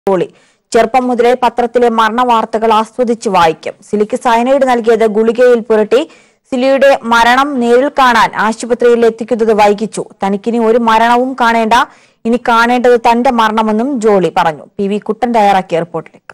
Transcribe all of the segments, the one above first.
ജോളി ചെറുപ്പം മുതലേ പത്രത്തിലെ മരണവാർത്തകൾ ആസ്വദിച്ച് വായിക്കും സിലിക്ക് സയനൈഡ് നൽകിയത് ഗുളികയിൽ പുരട്ടി സിലിയുടെ മരണം നേരിൽ കാണാൻ ആശുപത്രിയിൽ എത്തിക്കുന്നത് വൈകിച്ചു തനിക്കിനി ഒരു മരണവും കാണേണ്ട ഇനി കാണേണ്ടത് തന്റെ മരണമെന്നും ജോളി പറഞ്ഞു പി വി കുട്ടൻ തയ്യാറാക്കിയ റിപ്പോർട്ടിലേക്ക്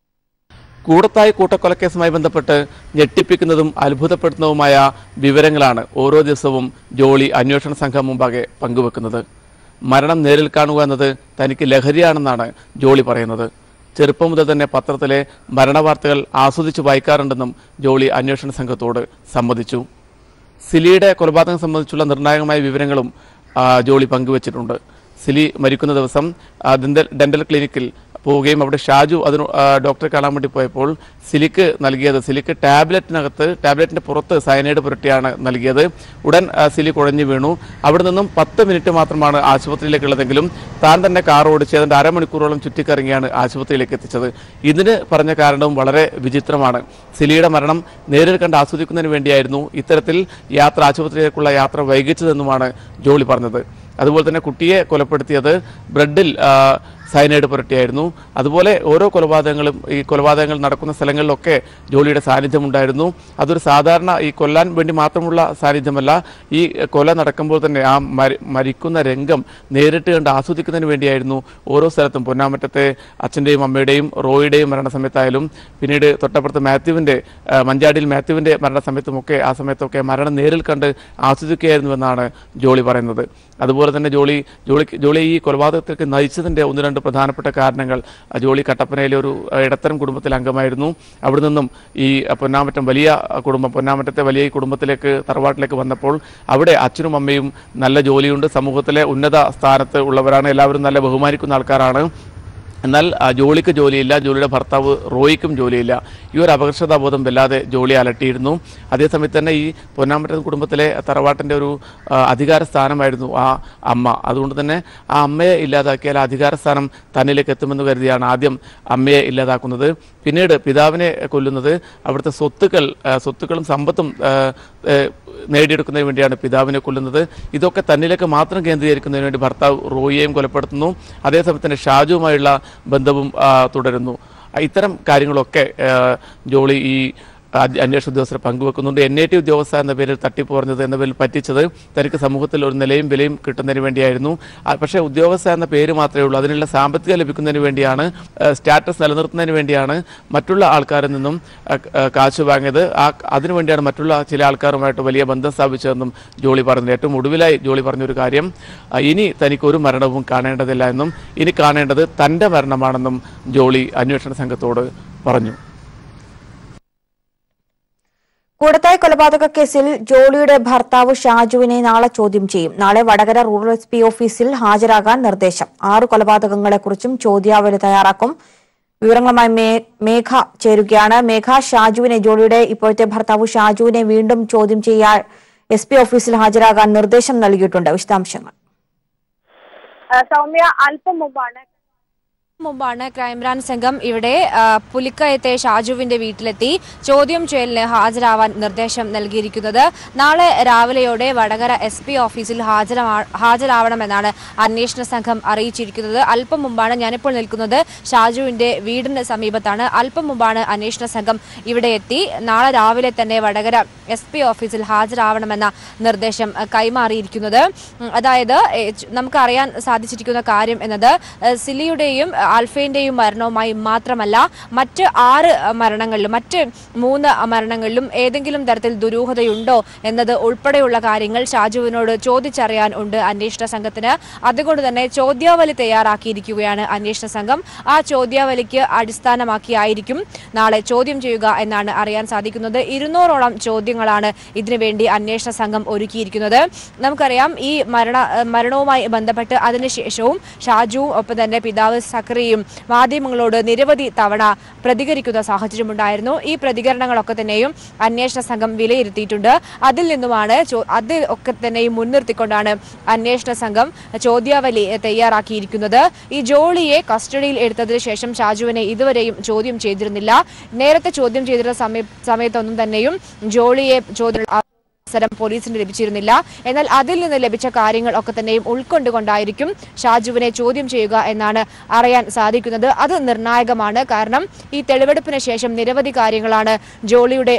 കൂടത്തായി കൂട്ടക്കൊലക്കേസുമായി ബന്ധപ്പെട്ട് ഞെട്ടിപ്പിക്കുന്നതും അത്ഭുതപ്പെടുത്തുന്നതുമായ വിവരങ്ങളാണ് ഓരോ ദിവസവും ജോളി അന്വേഷണ സംഘം മുമ്പാകെ പങ്കുവെക്കുന്നത് മരണം നേരിൽ കാണുക എന്നത് തനിക്ക് ലഹരിയാണെന്നാണ് ജോളി പറയുന്നത് ചെറുപ്പം മുതൽ തന്നെ പത്രത്തിലെ മരണവാർത്തകൾ ആസ്വദിച്ച് വായിക്കാറുണ്ടെന്നും ജോളി അന്വേഷണ സംഘത്തോട് സമ്മതിച്ചു സിലിയുടെ കൊലപാതകം സംബന്ധിച്ചുള്ള നിർണായകമായ വിവരങ്ങളും ആ, ജോളി പങ്കുവച്ചിട്ടുണ്ട് സിലി മരിക്കുന്ന ദിവസം ആ, ഡെന്റൽ ഡെന്റൽ ക്ലിനിക്കിൽ പോവുകയും അവിടെ ഷാജു അതിന് ആ, ഡോക്ടറെ കാണാൻ വേണ്ടി പോയപ്പോൾ സിലിക്ക് നൽകിയത് സിലിക്ക് ടാബ്ലറ്റിനകത്ത് ടാബ്ലറ്റിന്റെ പുറത്ത് സയനൈഡ് പുരട്ടിയാണ് നൽകിയത് ഉടൻ ആ, സിലി കുഴഞ്ഞു വീണു അവിടെ നിന്നും പത്ത് മിനിറ്റ് മാത്രമാണ് ആശുപത്രിയിലേക്കുള്ളതെങ്കിലും താൻ തന്നെ കാർ ഓടിച്ച് അതിന്റെ അരമണിക്കൂറോളം ചുറ്റിക്കറങ്ങിയാണ് ആശുപത്രിയിലേക്ക് എത്തിച്ചത് ഇതിന് പറഞ്ഞ കാരണവും വളരെ വിചിത്രമാണ് സിലിയുടെ മരണം നേരിൽ കണ്ട് ആസ്വദിക്കുന്നതിന് വേണ്ടിയായിരുന്നു ഇത്തരത്തിൽ യാത്ര ആശുപത്രിയിലേക്കുള്ള യാത്ര വൈകിച്ചതെന്നുമാണ് ജോളി പറഞ്ഞത് അതുപോലെ തന്നെ കുട്ടിയെ കൊലപ്പെടുത്തിയത് ബ്രെഡിൽ ആ, സയനൈഡ് പുരട്ടിയായിരുന്നു അതുപോലെ ഓരോ കൊലപാതകങ്ങളും ഈ കൊലപാതകങ്ങൾ നടക്കുന്ന സ്ഥലങ്ങളിലൊക്കെ ജോളിയുടെ സാന്നിധ്യമുണ്ടായിരുന്നു അതൊരു സാധാരണ ഈ കൊല്ലാൻ വേണ്ടി മാത്രമുള്ള സാന്നിധ്യമല്ല ഈ കൊല നടക്കുമ്പോൾ തന്നെ ആ മരി മരിക്കുന്ന രംഗം നേരിട്ട് കണ്ട് ആസ്വദിക്കുന്നതിന് വേണ്ടിയായിരുന്നു ഓരോ സ്ഥലത്തും പൊന്നാമറ്റത്തെ അച്ഛൻ്റെയും അമ്മയുടെയും റോയിയുടെയും മരണസമയത്തായാലും പിന്നീട് തൊട്ടപ്പുറത്ത് മാത്യുവിൻ്റെ ആ, മഞ്ചാടിയിൽ മാത്യുവിൻ്റെ മരണസമയത്തുമൊക്കെ ആ സമയത്തൊക്കെ മരണം നേരിൽ കണ്ട് ആസ്വദിക്കുകയായിരുന്നുവെന്നാണ് ജോളി പറയുന്നത് അതുപോലെ തന്നെ ജോളി ജോളി ജോളി ഈ കൊലപാതകത്തിലേക്ക് നയിച്ചതിൻ്റെ ഒന്ന് രണ്ട് പ്രധാനപ്പെട്ട കാരണങ്ങൾ ആ, ജോളി കട്ടപ്പനയിലെ ഒരു ആ, ഇടത്തരം കുടുംബത്തിലെ അംഗമായിരുന്നു അവിടെ നിന്നും ഈ ആ, പൊന്നാമറ്റം വലിയ ആ, കുടുംബം പൊന്നാമറ്റത്തെ വലിയ ഈ കുടുംബത്തിലേക്ക് തറവാട്ടിലേക്ക് വന്നപ്പോൾ അവിടെ അച്ഛനും അമ്മയും നല്ല ജോലിയുണ്ട് സമൂഹത്തിലെ ഉന്നത സ്ഥാനത്ത് ഉള്ളവരാണ് എല്ലാവരും നല്ല ബഹുമാനിക്കുന്ന ആൾക്കാരാണ് എന്നാൽ ആ, ജോളിക്ക് ജോലിയില്ല ജോലിയുടെ ഭർത്താവ് റോയിക്കും ജോലിയില്ല ഈ ഒരു അപകർഷതാബോധം വല്ലാതെ ജോലി അലട്ടിയിരുന്നു അതേസമയത്ത് തന്നെ ഈ പൊന്നാമറ്റം കുടുംബത്തിലെ തറവാട്ടിൻ്റെ ഒരു ആ, അധികാര സ്ഥാനമായിരുന്നു ആ അമ്മ അതുകൊണ്ട് തന്നെ ആ അമ്മയെ ഇല്ലാതാക്കിയാൽ ആ അധികാര സ്ഥാനം തന്നിലേക്ക് എത്തുമെന്ന് കരുതിയാണ് ആദ്യം അമ്മയെ ഇല്ലാതാക്കുന്നത് പിന്നീട് പിതാവിനെ കൊല്ലുന്നത് അവിടുത്തെ സ്വത്തുക്കൾ ആ, സ്വത്തുക്കളും സമ്പത്തും ആ, ഏ, നേടിയെടുക്കുന്നതിന് വേണ്ടിയാണ് പിതാവിനെ കൊല്ലുന്നത് ഇതൊക്കെ തന്നിലേക്ക് മാത്രം കേന്ദ്രീകരിക്കുന്നതിന് വേണ്ടി ഭർത്താവ് റോയിയെയും കൊലപ്പെടുത്തുന്നു അതേസമയത്ത് തന്നെ ഷാജുവുമായുള്ള ബന്ധവും ആ, തുടരുന്നു ആ, ഇത്തരം കാര്യങ്ങളൊക്കെ ആ, ജോളി ഈ അ- അന്വേഷണ ഉദ്യോഗസ്ഥർ പങ്കുവെക്കുന്നുണ്ട് എൻ ഐ ടി ഉദ്യോഗസ്ഥ എന്ന പേരിൽ തട്ടിപ്പ് പറഞ്ഞത് എന്ന പേരിൽ പറ്റിച്ചത് തനിക്ക് സമൂഹത്തിൽ ഒരു നിലയും വിലയും കിട്ടുന്നതിന് വേണ്ടിയായിരുന്നു ആ, പക്ഷേ ഉദ്യോഗസ്ഥ എന്ന പേര് മാത്രമേ ഉള്ളൂ അതിനുള്ള സാമ്പത്തികം ലഭിക്കുന്നതിന് വേണ്ടിയാണ് ആ, സ്റ്റാറ്റസ് നിലനിർത്തുന്നതിന് വേണ്ടിയാണ് മറ്റുള്ള ആൾക്കാരിൽ നിന്നും ആ, ആ, കാശ് വാങ്ങിയത് ആ അതിനു വേണ്ടിയാണ് മറ്റുള്ള ചില ആൾക്കാരുമായിട്ട് വലിയ ബന്ധം സ്ഥാപിച്ചതെന്നും ജോളി പറഞ്ഞു ഏറ്റവും ഒടുവിലായി ജോളി പറഞ്ഞൊരു കാര്യം ആ, ഇനി തനിക്ക് ഒരു മരണവും കാണേണ്ടതില്ല എന്നും ഇനി കാണേണ്ടത് തൻ്റെ മരണമാണെന്നും ജോളി അന്വേഷണ സംഘത്തോട് പറഞ്ഞു കൂടത്തായി കൊലപാതക കേസിൽ ജോളിയുടെ ഭർത്താവ് ഷാജുവിനെ നാളെ ചോദ്യം ചെയ്യും നാളെ വടകര റൂറൽ എസ് പി ഓഫീസിൽ ഹാജരാകാൻ നിർദ്ദേശം ആറ് കൊലപാതകങ്ങളെക്കുറിച്ചും ചോദ്യാവലി തയ്യാറാക്കും വിവരങ്ങളുമായി മേ- മേഘ ചേരുകയാണ് മേഘ ഷാജുവിനെ ജോളിയുടെ ഇപ്പോഴത്തെ ഭർത്താവ് ഷാജുവിനെ വീണ്ടും ചോദ്യം ചെയ്യാൻ എസ് പി ഓഫീസിൽ ഹാജരാകാൻ നിർദ്ദേശം നൽകിയിട്ടുണ്ട് വിശദാംശങ്ങൾ ആ, സൗമ്യ അല്പം മുമ്പാണ് മുമ്പാണ് ക്രൈംബ്രാഞ്ച് സംഘം ഇവിടെ ആ, പുലിക്കയത്തെ ഷാജുവിന്റെ വീട്ടിലെത്തി ചോദ്യം ചെയ്യലിന് ഹാജരാവാൻ നിർദ്ദേശം നൽകിയിരിക്കുന്നത് നാളെ രാവിലെയോടെ വടകര എസ് പി ഓഫീസിൽ ഹാജരാ- ഹാജരാവണമെന്നാണ് അന്വേഷണ സംഘം അറിയിച്ചിരിക്കുന്നത് അല്പം മുമ്പാണ് ഞാനിപ്പോൾ നിൽക്കുന്നത് ഷാജുവിന്റെ വീടിന് സമീപത്താണ് അല്പം മുമ്പാണ് അന്വേഷണ സംഘം ഇവിടെ എത്തി നാളെ രാവിലെ തന്നെ വടകര എസ് പി ഓഫീസിൽ ഹാജരാവണമെന്ന നിർദ്ദേശം ആ, കൈമാറിയിരിക്കുന്നത് ഉം, അതായത് ഏ, ച്- നമുക്കറിയാൻ സാധിച്ചിരിക്കുന്ന കാര്യം എന്നത് ഏ, സിലിയുടെയും ഏ, ആൽഫയിന്റെയും മരണവുമായി മാത്രമല്ല മറ്റ് ആറ് മരണങ്ങളിലും മറ്റ് മൂന്ന് മരണങ്ങളിലും ഏതെങ്കിലും തരത്തിൽ ദുരൂഹതയുണ്ടോ എന്നത് ഉൾപ്പെടെയുള്ള കാര്യങ്ങൾ ഷാജുവിനോട് ചോദിച്ചറിയാൻ ഉണ്ട് അന്വേഷണ സംഘത്തിന് അതുകൊണ്ട് തന്നെ ചോദ്യാവലി തയ്യാറാക്കിയിരിക്കുകയാണ് അന്വേഷണ സംഘം ആ ചോദ്യാവലിക്ക് അടിസ്ഥാനമാക്കിയായിരിക്കും നാളെ ചോദ്യം ചെയ്യുക എന്നാണ് അറിയാൻ സാധിക്കുന്നത് ഇരുന്നൂറോളം ചോദ്യങ്ങളാണ് ഇതിനുവേണ്ടി അന്വേഷണ സംഘം ഒരുക്കിയിരിക്കുന്നത് നമുക്കറിയാം ഈ മരണ മരണവുമായി ബന്ധപ്പെട്ട് അതിനുശേഷവും ഷാജുവും ഒപ്പം തന്നെ പിതാവ് സക്രിയും മാധ്യമങ്ങളോട് നിരവധി തവണ പ്രതികരിക്കുന്ന സാഹചര്യമുണ്ടായിരുന്നു ഈ പ്രതികരണങ്ങളൊക്കെ തന്നെയും അന്വേഷണ സംഘം വിലയിരുത്തിയിട്ടുണ്ട് അതിൽ നിന്നുമാണ് ചോ- അത് ഒക്കെ തന്നെയും മുൻനിർത്തിക്കൊണ്ടാണ് അന്വേഷണ സംഘം ചോദ്യാവലി തയ്യാറാക്കിയിരിക്കുന്നത് ഈ ജോളിയെ കസ്റ്റഡിയിൽ എടുത്തതിന് ശേഷം ഷാജുവിനെ ഇതുവരെയും ചോദ്യം ചെയ്തിരുന്നില്ല നേരത്തെ ചോദ്യം ചെയ്തിരുന്ന സമയ സമയത്തൊന്നും തന്നെയും ജോളിയെ ചോദ്യം അവസരം പോലീസിന് ലഭിച്ചിരുന്നില്ല എന്നാൽ അതിൽ നിന്ന് ലഭിച്ച കാര്യങ്ങൾ ഒക്കെ തന്നെയും ഉൾക്കൊണ്ടുകൊണ്ടായിരിക്കും ഷാജുവിനെ ചോദ്യം ചെയ്യുക എന്നാണ് അറിയാൻ സാധിക്കുന്നത് അത് നിർണായകമാണ് കാരണം ഈ തെളിവെടുപ്പിന് ശേഷം നിരവധി കാര്യങ്ങളാണ് ജോളിയുടെ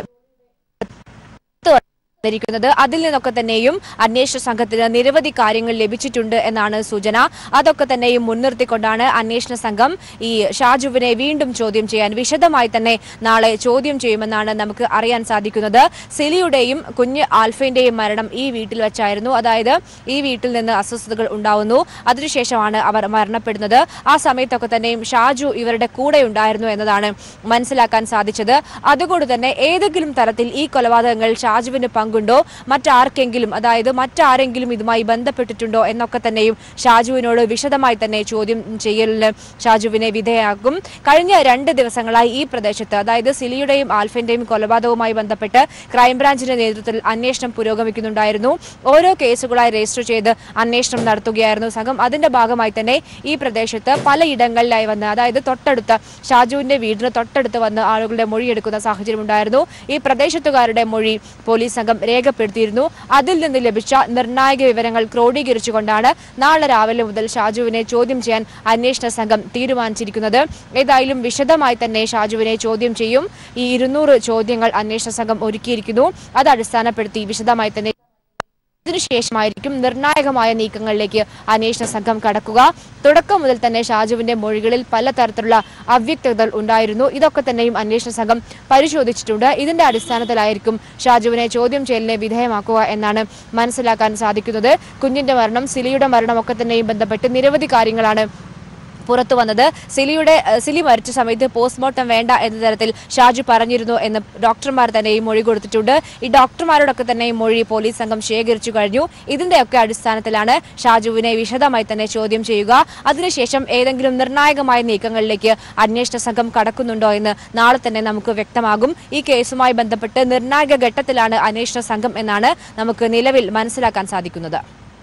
ിരിക്കുന്നത് അതിൽ നിന്നൊക്കെ തന്നെയും അന്വേഷണ സംഘത്തിന് നിരവധി കാര്യങ്ങൾ ലഭിച്ചിട്ടുണ്ട് എന്നാണ് സൂചന അതൊക്കെ തന്നെയും മുൻനിർത്തിക്കൊണ്ടാണ് അന്വേഷണ സംഘം ഈ ഷാജുവിനെ വീണ്ടും ചോദ്യം ചെയ്യാൻ വിശദമായി തന്നെ നാളെ ചോദ്യം ചെയ്യുമെന്നാണ് നമുക്ക് അറിയാൻ സാധിക്കുന്നത് സിലിയുടെയും കുഞ്ഞ് ആൽഫിന്റെയും മരണം ഈ വീട്ടിൽ വെച്ചായിരുന്നു അതായത് ഈ വീട്ടിൽ നിന്ന് അസ്വസ്ഥതകൾ ഉണ്ടാവുന്നു അതിനുശേഷമാണ് അവർ മരണപ്പെടുന്നത് ആ സമയത്തൊക്കെ തന്നെയും ഷാജു ഇവരുടെ കൂടെ ഉണ്ടായിരുന്നു എന്നതാണ് മനസ്സിലാക്കാൻ സാധിച്ചത് അതുകൊണ്ട് തന്നെ ഏതെങ്കിലും തരത്തിൽ ഈ കൊലപാതകങ്ങൾ ഷാജുവിന് പങ്കുണ്ടോ മറ്റാർക്കെങ്കിലും അതായത് മറ്റാരെങ്കിലും ഇതുമായി ബന്ധപ്പെട്ടിട്ടുണ്ടോ എന്നൊക്കെ തന്നെയും ഷാജുവിനോട് വിശദമായി തന്നെ ചോദ്യം ചെയ്യലിന് ഷാജുവിനെ വിധേയമാക്കും കഴിഞ്ഞ രണ്ട് ദിവസങ്ങളായി ഈ പ്രദേശത്ത് അതായത് സിലിയുടെയും ആൽഫിന്റെയും കൊലപാതകവുമായി ബന്ധപ്പെട്ട് ക്രൈംബ്രാഞ്ചിന്റെ നേതൃത്വത്തിൽ അന്വേഷണം പുരോഗമിക്കുന്നുണ്ടായിരുന്നു ഓരോ കേസുകളായി രജിസ്റ്റർ ചെയ്ത് അന്വേഷണം നടത്തുകയായിരുന്നു സംഘം അതിന്റെ ഭാഗമായി തന്നെ ഈ പ്രദേശത്ത് പലയിടങ്ങളിലായി വന്ന് അതായത് തൊട്ടടുത്ത ഷാജുവിന്റെ വീടിന് തൊട്ടടുത്ത് വന്ന് ആളുകളുടെ മൊഴിയെടുക്കുന്ന സാഹചര്യം ഉണ്ടായിരുന്നു ഈ പ്രദേശത്തുകാരുടെ മൊഴി പോലീസ് സംഘം രേഖപ്പെടുത്തിയിരുന്നു അതിൽ നിന്ന് ലഭിച്ച നിർണായക വിവരങ്ങൾ ക്രോഡീകരിച്ചുകൊണ്ടാണ് നാളെ രാവിലെ മുതൽ ഷാജുവിനെ ചോദ്യം ചെയ്യാൻ അന്വേഷണ സംഘം തീരുമാനിച്ചിരിക്കുന്നത് ഏതായാലും വിശദമായി തന്നെ ഷാജുവിനെ ചോദ്യം ചെയ്യും ഈ ഇരുന്നൂറ് ചോദ്യങ്ങൾ അന്വേഷണ സംഘം ഒരുക്കിയിരിക്കുന്നു അത് അടിസ്ഥാനപ്പെടുത്തി വിശദമായി തന്നെ ഇതിനുശേഷമായിരിക്കും നിർണായകമായ നീക്കങ്ങളിലേക്ക് അന്വേഷണ സംഘം കടക്കുക തുടക്കം മുതൽ തന്നെ ഷാജുവിന്റെ മൊഴികളിൽ പലതരത്തിലുള്ള അവ്യക്തതകൾ ഉണ്ടായിരുന്നു ഇതൊക്കെ തന്നെയും അന്വേഷണ സംഘം പരിശോധിച്ചിട്ടുണ്ട് ഇതിന്റെ അടിസ്ഥാനത്തിലായിരിക്കും ഷാജുവിനെ ചോദ്യം ചെയ്യലിനെ വിധേയമാക്കുക എന്നാണ് മനസ്സിലാക്കാൻ സാധിക്കുന്നത് കുഞ്ഞിന്റെ മരണം സിലിയുടെ മരണം ഒക്കെ തന്നെയും ബന്ധപ്പെട്ട് നിരവധി കാര്യങ്ങളാണ് പുറത്തു വന്നത് സിലിയുടെ ഏഹ്, സിലി മരിച്ച സമയത്ത് പോസ്റ്റ്മോർട്ടം വേണ്ട എന്ന തരത്തിൽ ഷാജു പറഞ്ഞിരുന്നു എന്ന് ഡോക്ടർമാർ തന്നെ ഈ മൊഴി കൊടുത്തിട്ടുണ്ട് ഈ ഡോക്ടർമാരോടൊക്കെ തന്നെ ഈ മൊഴി പോലീസ് സംഘം ശേഖരിച്ചു കഴിഞ്ഞു ഇതിന്റെയൊക്കെ അടിസ്ഥാനത്തിലാണ് ഷാജുവിനെ വിശദമായി തന്നെ ചോദ്യം ചെയ്യുക അതിനുശേഷം ഏതെങ്കിലും നിർണായകമായ നീക്കങ്ങളിലേക്ക് അന്വേഷണ സംഘം കടക്കുന്നുണ്ടോ എന്ന് നാളെ തന്നെ നമുക്ക് വ്യക്തമാകും ഈ കേസുമായി ബന്ധപ്പെട്ട് നിർണായക ഘട്ടത്തിലാണ് അന്വേഷണ സംഘം എന്നാണ് നമുക്ക് നിലവിൽ മനസ്സിലാക്കാൻ സാധിക്കുന്നത്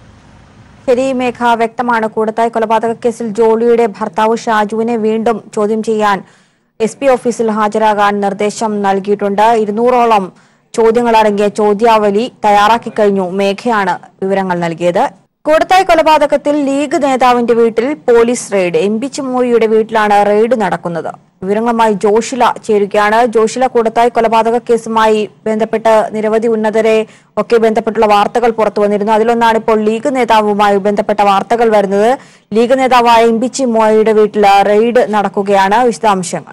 ശരി മേഘ വ്യക്തമാണ് കൂടത്തായി കൊലപാതക കേസിൽ ജോളിയുടെ ഭർത്താവ് ഷാജുവിനെ വീണ്ടും ചോദ്യം ചെയ്യാൻ എസ് പി ഓഫീസിൽ ഹാജരാകാൻ നിർദ്ദേശം നൽകിയിട്ടുണ്ട് ഇരുന്നൂറോളം ചോദ്യങ്ങളടങ്ങിയ ചോദ്യാവലി തയ്യാറാക്കി കഴിഞ്ഞു മേഘയാണ് വിവരങ്ങൾ നൽകിയത് കൂടത്തായി കൊലപാതകത്തിൽ ലീഗ് നേതാവിന്റെ വീട്ടിൽ പോലീസ് റെയ്ഡ് എം പി ചിമ്മോയിയുടെ വീട്ടിലാണ് റെയ്ഡ് നടക്കുന്നത് വിവരങ്ങളുമായി ജോഷില ചേരുകയാണ് ജോഷില കൂടത്തായി കൊലപാതക കേസുമായി ബന്ധപ്പെട്ട് നിരവധി ഉന്നതരെ ഒക്കെ ബന്ധപ്പെട്ടുള്ള വാർത്തകൾ പുറത്തു വന്നിരുന്നു അതിലൊന്നാണ് ഇപ്പോൾ ലീഗ് നേതാവുമായി ബന്ധപ്പെട്ട വാർത്തകൾ വരുന്നത് ലീഗ് നേതാവായ എം പി ചിമ്മോയിയുടെ വീട്ടിൽ റെയ്ഡ് നടക്കുകയാണ് വിശദാംശങ്ങൾ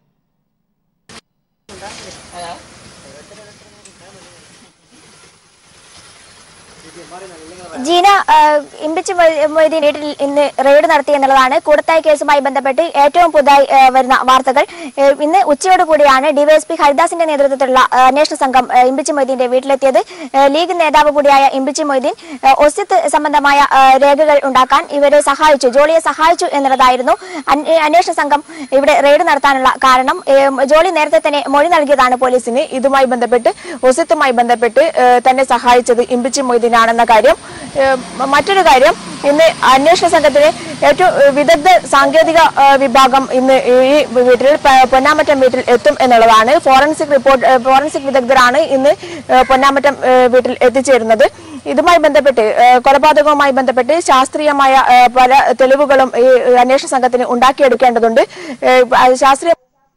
ജീന ഇമ്പിച്ച് മൊയ്തീൻ വീട്ടിൽ ഇന്ന് റെയ്ഡ് നടത്തി എന്നുള്ളതാണ് കൂടത്തായി കേസുമായി ബന്ധപ്പെട്ട് ഏറ്റവും പുതുതായി ആ, വരുന്ന വാർത്തകൾ ഏ, ഇന്ന് ഉച്ചയോട് കൂടിയാണ് ഡിവൈഎസ്പി ഹരിദാസിന്റെ നേതൃത്വത്തിലുള്ള ആ, അന്വേഷണ സംഘം ആ, ഇമ്പിച്ച് മൊയ്തീന്റെ വീട്ടിലെത്തിയത് ആ, ലീഗ് നേതാവ് കൂടിയായ ഇമ്പിച്ച് മൊയ്തീൻ ആ, ഒസ്യത്ത് സംബന്ധമായ ആ, രേഖകൾ ഉണ്ടാക്കാൻ ഇവരെ സഹായിച്ചു ജോളിയെ സഹായിച്ചു എന്നുള്ളതായിരുന്നു അന്വേ- അന്വേഷണ സംഘം ഇവിടെ റെയ്ഡ് നടത്താനുള്ള കാരണം ഏ, ജോളി നേരത്തെ തന്നെ മൊഴി നൽകിയതാണ് പോലീസിന് ഇതുമായി ബന്ധപ്പെട്ട് ഒസ്യത്തുമായി ബന്ധപ്പെട്ട് ഏ, തന്നെ സഹായിച്ചത് ഇമ്പിച്ച് മൊയ്തീനാണെന്ന കാര്യം ഏ, മറ്റൊരു കാര്യം ഇന്ന് അന്വേഷണ സംഘത്തിന് ഏറ്റവും ഏ, വിദഗ്ധ സാങ്കേതിക ഏ, വിഭാഗം ഇന്ന് ഈ വീട്ടിൽ പ- പൊന്നാമറ്റം വീട്ടിൽ എത്തും എന്നുള്ളതാണ് ഫോറൻസിക് റിപ്പോർട്ട് ഏ, ഫോറൻസിക് വിദഗ്ധരാണ് ഇന്ന് ഏ, പൊന്നാമറ്റം ഏ, വീട്ടിൽ എത്തിച്ചേരുന്നത് ഇതുമായി ബന്ധപ്പെട്ട് ഏ, കൊലപാതകവുമായി ബന്ധപ്പെട്ട് ശാസ്ത്രീയമായ ഏ, പല തെളിവുകളും ഈ അന്വേഷണ സംഘത്തിന് ഉണ്ടാക്കിയെടുക്കേണ്ടതുണ്ട് ഏ, അത് ശാസ്ത്രീയ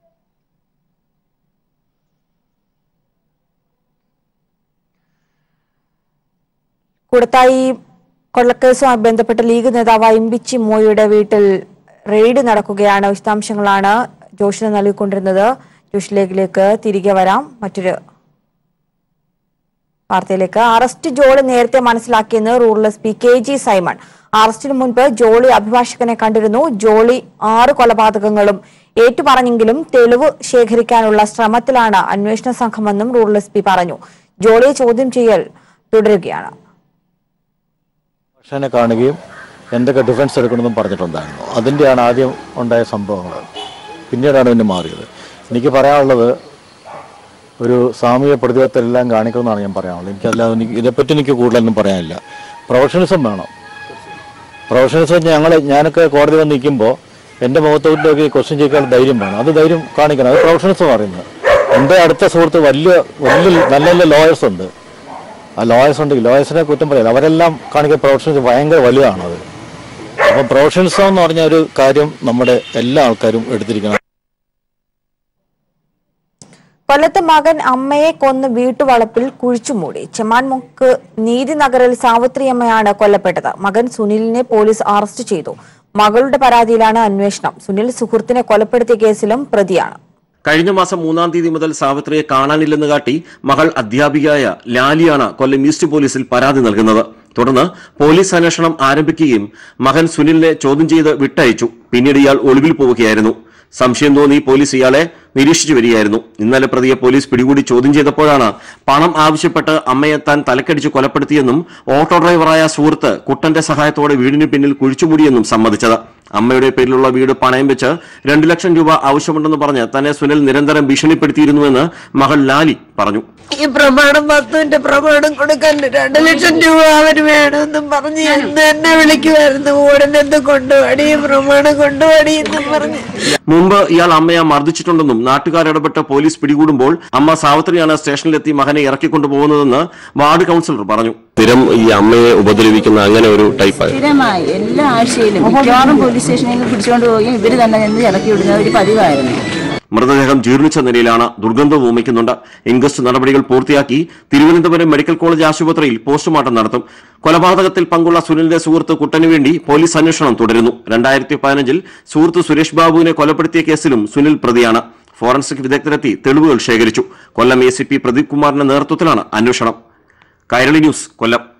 കൂടത്തായി കൊള്ളക്കേസുമായി ബന്ധപ്പെട്ട ലീഗ് നേതാവായ ഇമ്പിച്ചി മോയുടെ വീട്ടിൽ റെയ്ഡ് നടക്കുകയാണ് വിശദാംശങ്ങളാണ് ജോഷിന് നൽകിക്കൊണ്ടിരുന്നത് ജോഷിലേക്കിലേക്ക് തിരികെ വരാം മറ്റൊരു വാർത്തയിലേക്ക് അറസ്റ്റ് ജോളി നേരത്തെ മനസ്സിലാക്കിയെന്ന് rural S P K G Simon അറസ്റ്റിന് മുൻപ് ജോളി അഭിഭാഷകനെ കണ്ടിരുന്നു ജോളി ആറ് കൊലപാതകങ്ങളും ഏറ്റുപറഞ്ഞെങ്കിലും തെളിവ് ശേഖരിക്കാനുള്ള ശ്രമത്തിലാണ് അന്വേഷണ സംഘമെന്നും റൂറൽ എസ് പി പറഞ്ഞു ജോളിയെ ചോദ്യം ചെയ്യൽ തുടരുകയാണ് പക്ഷനെ കാണുകയും എന്തൊക്കെ ഡിഫൻസ് എടുക്കണമെന്നും പറഞ്ഞിട്ടുണ്ടായിരുന്നു അതിൻ്റെയാണ് ആദ്യം ഉണ്ടായ സംഭവങ്ങൾ പിന്നീടാണ് പിന്നെ മാറിയത് എനിക്ക് പറയാനുള്ളത് ഒരു സാമൂഹ്യ പ്രതിബദ്ധതെല്ലാം കാണിക്കണമെന്നാണ് ഞാൻ പറയാനുള്ളത് എനിക്കല്ലാതെ എനിക്ക് ഇതേപ്പറ്റി എനിക്ക് കൂടുതലൊന്നും പറയാനില്ല പ്രൊഫഷണലിസം വേണം പ്രൊഫഷണലിസം ഞങ്ങൾ ഞാനൊക്കെ കോടതി വന്ന് നിൽക്കുമ്പോൾ എൻ്റെ മുഖത്തോട്ടൊക്കെ ക്വസ്റ്റ്യൻ ചെയ്യാൻ ധൈര്യം വേണം അത് ധൈര്യം കാണിക്കണം അത് പ്രൊഫഷണലിസം പറയുന്നത് എൻ്റെ അടുത്ത സുഹൃത്ത് വലിയ വലിയ നല്ല നല്ല ലോയേഴ്സ് ഉണ്ട് ആ ലോയേഴ്സ് ഉണ്ടെങ്കിൽ ലോയേഴ്സിനെ കുറ്റം പറയില്ല അവരെല്ലാം കാണിക്കുന്ന പ്രൊഫഷൻസ് ഭയങ്കര വലുതാണ് അത് അപ്പം പ്രൊഫഷണൽസം എന്ന് പറഞ്ഞ ഒരു കാര്യം നമ്മുടെ എല്ലാ ആൾക്കാരും എടുത്തിരിക്കണം കൊല്ലത്ത് മകൻ അമ്മയെ കൊന്ന് വീട്ടുവളപ്പിൽ കുഴിച്ചുമൂടി ചെമാൻമുക്ക് നീതിനഗറിൽ സാവിത്രിയമ്മയാണ് കൊല്ലപ്പെട്ടത് മകൻ സുനിലിനെ പോലീസ് അറസ്റ്റ് ചെയ്തു മകളുടെ പരാതിയിലാണ് അന്വേഷണം സുനിൽ സുഹൃത്തിനെ കൊലപ്പെടുത്തിയ കേസിലും പ്രതിയാണ് കഴിഞ്ഞ മാസം മൂന്നാം തീയതി മുതൽ സാവിത്രിയെ കാണാനില്ലെന്ന് കാട്ടി മകൾ അധ്യാപികയായ ലാലിയാണ് കൊല്ലം ഈസ്റ്റ് പോലീസിൽ പരാതി നൽകുന്നത് തുടർന്ന് പോലീസ് അന്വേഷണം ആരംഭിക്കുകയും മകൻ സുനിലിനെ ചോദ്യം ചെയ്ത് വിട്ടയച്ചു പിന്നീട് ഇയാൾ ഒളിവിൽ പോവുകയായിരുന്നു സംശയം തോന്നി പോലീസ് ഇയാളെ നിരീക്ഷിച്ചു വരികയായിരുന്നു ഇന്നലെ പ്രതിയെ പോലീസ് പിടികൂടി ചോദ്യം ചെയ്തപ്പോഴാണ് പണം ആവശ്യപ്പെട്ട് അമ്മയെ താൻ തലക്കടിച്ച് കൊലപ്പെടുത്തിയെന്നും ഓട്ടോ ഡ്രൈവറായ സുഹൃത്ത് കുട്ടന്റെ സഹായത്തോടെ വീടിന് പിന്നിൽ കുഴിച്ചുമൂടിയെന്നും സമ്മതിച്ചത് അമ്മയുടെ പേരിലുള്ള വീട് പണയം വെച്ച് രണ്ടു ലക്ഷം രൂപ ആവശ്യമുണ്ടെന്ന് പറഞ്ഞ് തന്നെ സുനിൽ നിരന്തരം ഭീഷണിപ്പെടുത്തിയിരുന്നുവെന്ന് മകൾ ലാലി പറഞ്ഞു ഈ പ്രമാണം വസ്തുവിന്റെ പ്രമാണം കൊടുക്കാൻ രണ്ടു ലക്ഷം രൂപ അവന് വേണമെന്നും പറഞ്ഞ് എന്ന് എന്നെ വിളിക്കുമായിരുന്നു ഉടനെ എന്ത് കൊണ്ടുപോടി ഈ പ്രമാണം കൊണ്ടുപോടി എന്നും പറഞ്ഞ് മുമ്പ് ഇയാൾ അമ്മയെ മർദ്ദിച്ചിട്ടുണ്ടെന്നും നാട്ടുകാരിടപെട്ട് പോലീസ് പിടികൂടുമ്പോൾ അമ്മ സാവിത്രിയാണ് സ്റ്റേഷനിലെത്തി മകനെ ഇറക്കിക്കൊണ്ടുപോകുന്നതെന്ന് വാർഡ് കൌൺസിലർ പറഞ്ഞു സ്ഥിരം ഈ അമ്മയെ ഉപദ്രവിക്കുന്ന അങ്ങനെ ഒരു ടൈപ്പായി സ്ഥിരമായി എല്ലാ ആഴ്ചയിലും മിക്കവാറും പോലീസ് സ്റ്റേഷനിൽ നിന്ന് പിടിച്ചുകൊണ്ട് പോവുകയും ഇവർ തന്നെ നിന്ന് ഇറക്കി വിടുന്ന ഒരു പതിവായിരുന്നു മൃതദേഹം ജീർണിച്ച നിലയിലാണ് ദുർഗന്ധം വമിക്കുന്നുണ്ട് ഇൻക്വസ്റ്റ് നടപടികൾ പൂർത്തിയാക്കി തിരുവനന്തപുരം മെഡിക്കൽ കോളേജ് ആശുപത്രിയിൽ പോസ്റ്റ്മോർട്ടം നടത്തും കൊലപാതകത്തിൽ പങ്കുള്ള സുനിലിന്റെ സുഹൃത്ത് കുട്ടന് വേണ്ടി പോലീസ് അന്വേഷണം തുടരുന്നു രണ്ടായിരത്തി പതിനഞ്ചിൽ സുഹൃത്ത് സുരേഷ് ബാബുവിനെ കൊലപ്പെടുത്തിയ കേസിലും സുനിൽ പ്രതിയാണ് ഫോറൻസിക് വിദഗ്ധരെത്തി തെളിവുകൾ ശേഖരിച്ചു Kollam A C P Pradeep കുമാറിന്റെ നേതൃത്വത്തിലാണ് അന്വേഷണം കൈരളി ന്യൂസ് കൊല്ലം